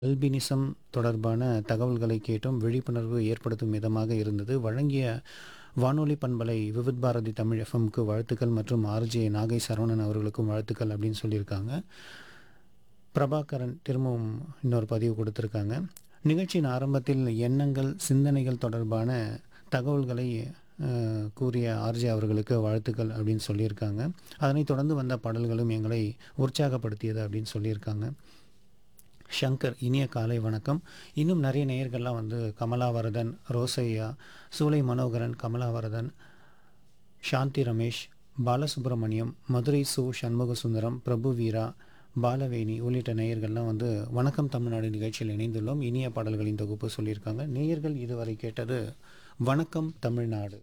albinism தொடர்பான தகவல்களை கேட்டும் விழிப்புணர்வு ஏற்படுத்தும் விதமாக இருந்தது வழங்கிய வானொலி பண்பலை விவித் பாரதி தமிழ் எஃப்எம்க்கு வாழ்த்துக்கள் மற்றும் ஆர்ஜே நாகை சரவணன் அவர்களுக்கும் வாழ்த்துக்கள் அப்படின்னு சொல்லியிருக்காங்க பிரபாகரன் திரும்பவும் இன்னொரு பதிவு கொடுத்துருக்காங்க நிகழ்ச்சியின் ஆரம்பத்தில் எண்ணங்கள் சிந்தனைகள் தொடர்பான தகவல்களை அஹ், கூறிய ஆர்ஜே அவர்களுக்கு வாழ்த்துக்கள் அப்படின்னு சொல்லியிருக்காங்க அதனைத் தொடர்ந்து வந்த பாடல்களும் எங்களை உற்சாகப்படுத்தியது அப்படின்னு சொல்லியிருக்காங்க ஷங்கர் இனிய காலை வணக்கம் இன்னும் நிறைய நேயர்கள்லாம் வந்து கமலாவரதன் ரோசையா சூலை மனோகரன் கமலாவரதன் சாந்தி ரமேஷ் பாலசுப்ரமணியம் மதுரை சு சண்முக சுந்தரம் பிரபு வீரா பாலவேணி உள்ளிட்ட நேயர்கள்லாம் வந்து வணக்கம் தமிழ்நாடு நிகழ்ச்சியில் இணைந்துள்ளோம் இனிய பாடல்களின் தொகுப்பு சொல்லியிருக்காங்க நேயர்கள் இதுவரை கேட்டது வணக்கம் தமிழ்நாடு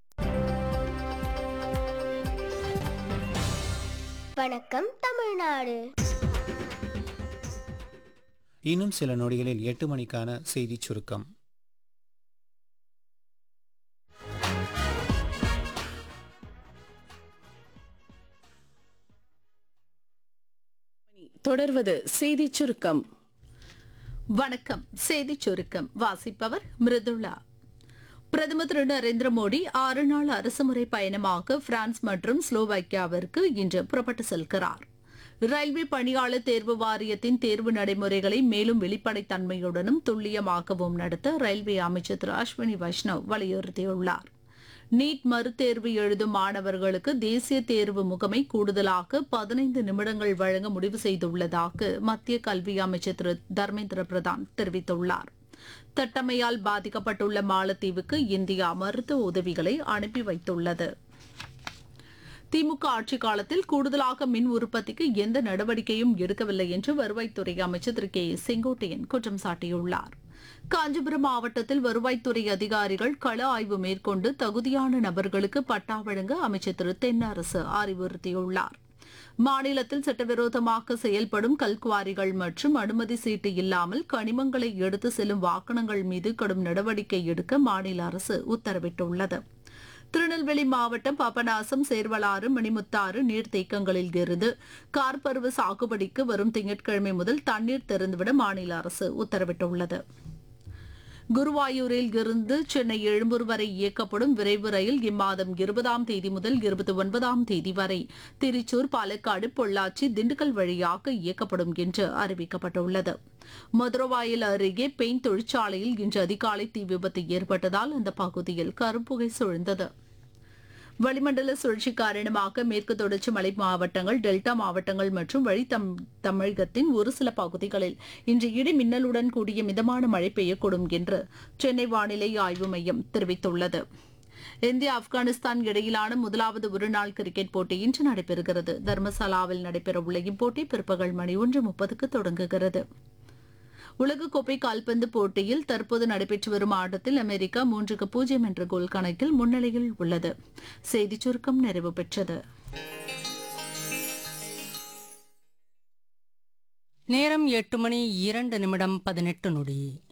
வணக்கம் தமிழ்நாடு இன்னும் சில நொடிகளில் எட்டு மணிக்கான செய்திச் சுருக்கம் தொடர்வது செய்திச் சுருக்கம் வணக்கம் செய்திச் சுருக்கம் வாசிப்பவர் மிருதுளா பிரதமர் திரு நரேந்திர மோடி ஆறு நாள் அரசுமுறை பயணமாக பிரான்ஸ் மற்றும் ஸ்லோவாக்கியாவிற்கு இன்று புறப்பட்டு செல்கிறார் ரயில்வே பணியாளர் தேர்வு வாரியத்தின் தேர்வு நடைமுறைகளை மேலும் வெளிப்படைத்தன்மையுடனும் துல்லியமாகவும் நடத்த ரயில்வே அமைச்சர் திரு அஸ்வினி வைஷ்ணவ் வலியுறுத்தியுள்ளார் நீட் மறுதேர்வு எழுதும் மாணவர்களுக்கு தேசிய தேர்வு முகமை கூடுதலாக பதினைந்து நிமிடங்கள் வழங்க முடிவு செய்துள்ளதாக மத்திய கல்வி அமைச்சர் திரு தர்மேந்திர பிரதான் தெரிவித்துள்ளார் தட்டமையால் பாதிக்கப்பட்டுள்ள மாலத்தீவுக்கு இந்தியா மருத்துவ உதவிகளை அனுப்பி வைத்துள்ளது திமுக ஆட்சிக் காலத்தில் கூடுதலாக மின் உற்பத்திக்கு எந்த நடவடிக்கையும் எடுக்கவில்லை என்று வருவாய்த்துறை அமைச்சர் திரு கே செங்கோட்டையன் குற்றம் சாட்டியுள்ளார் காஞ்சிபுரம் மாவட்டத்தில் வருவாய்த்துறை அதிகாரிகள் கள ஆய்வு மேற்கொண்டு தகுதியான நபர்களுக்கு பட்டா வழங்க அமைச்சர் திரு தென்னரசு அறிவுறுத்தியுள்ளார் மாநிலத்தில் சட்டவிரோதமாக செயல்படும் கல்குவாரிகள் மற்றும் அனுமதி சீட்டு இல்லாமல் கனிமங்களை எடுத்து செல்லும் வாகனங்கள் மீது கடும் நடவடிக்கை எடுக்க மாநில அரசு உத்தரவிட்டுள்ளது திருநெல்வேலி மாவட்டம் பாபநாசம் சேர்வலாறு மணிமுத்தாறு நீர்த்தேக்கங்களில் இருந்து கார்பருவ சாகுபடிக்கு வரும் திங்கட்கிழமை முதல் தண்ணீர் திறந்துவிட மாநில அரசு உத்தரவிட்டுள்ளது குருவாயூரில் இருந்து சென்னை எழும்பூர் வரை இயக்கப்படும் விரைவு ரயில் இம்மாதம் இருபதாம் தேதி முதல் இருபத்தி ஒன்பதாம் தேதி வரை திருச்சூர் பாலக்காடு பொள்ளாச்சி திண்டுக்கல் வழியாக இயக்கப்படும் என்று அறிவிக்கப்பட்டுள்ளது மதுரவாயில் அருகே பெயிண்ட் தொழிற்சாலையில் இன்று அதிகாலை தீ விபத்து ஏற்பட்டதால் அந்த பகுதியில் கரும்புகை சூழ்ந்தது வளிமண்டல சுழற்சி காரணமாக மேற்கு தொடர்ச்சி மலை மாவட்டங்கள் டெல்டா மாவட்டங்கள் மற்றும் வழி தம் தமிழகத்தின் ஒரு சில பகுதிகளில் இன்று இடி மின்னலுடன் கூடிய மிதமான மழை பெய்யக்கூடும் என்று சென்னை வானிலை ஆய்வு மையம் தெரிவித்துள்ளது இந்தியா ஆப்கானிஸ்தான் இடையிலான முதலாவது ஒருநாள் கிரிக்கெட் போட்டி இன்று நடைபெறுகிறது தர்மசாலாவில் நடைபெறவுள்ள இப்போட்டி பிற்பகல் மணி ஒன்று முப்பதுக்கு தொடங்குகிறது உலகக்கோப்பை கால்பந்து போட்டியில் தற்போது நடைபெற்று வரும் ஆட்டத்தில் அமெரிக்கா மூன்றுக்கு பூஜ்ஜியம் என்ற கோல் கணக்கில் முன்னிலையில் உள்ளது செய்திச் சுருக்கம் நிறைவு பெற்றது நேரம் எட்டு மணி இரண்டு நிமிடம் பதினெட்டு நொடி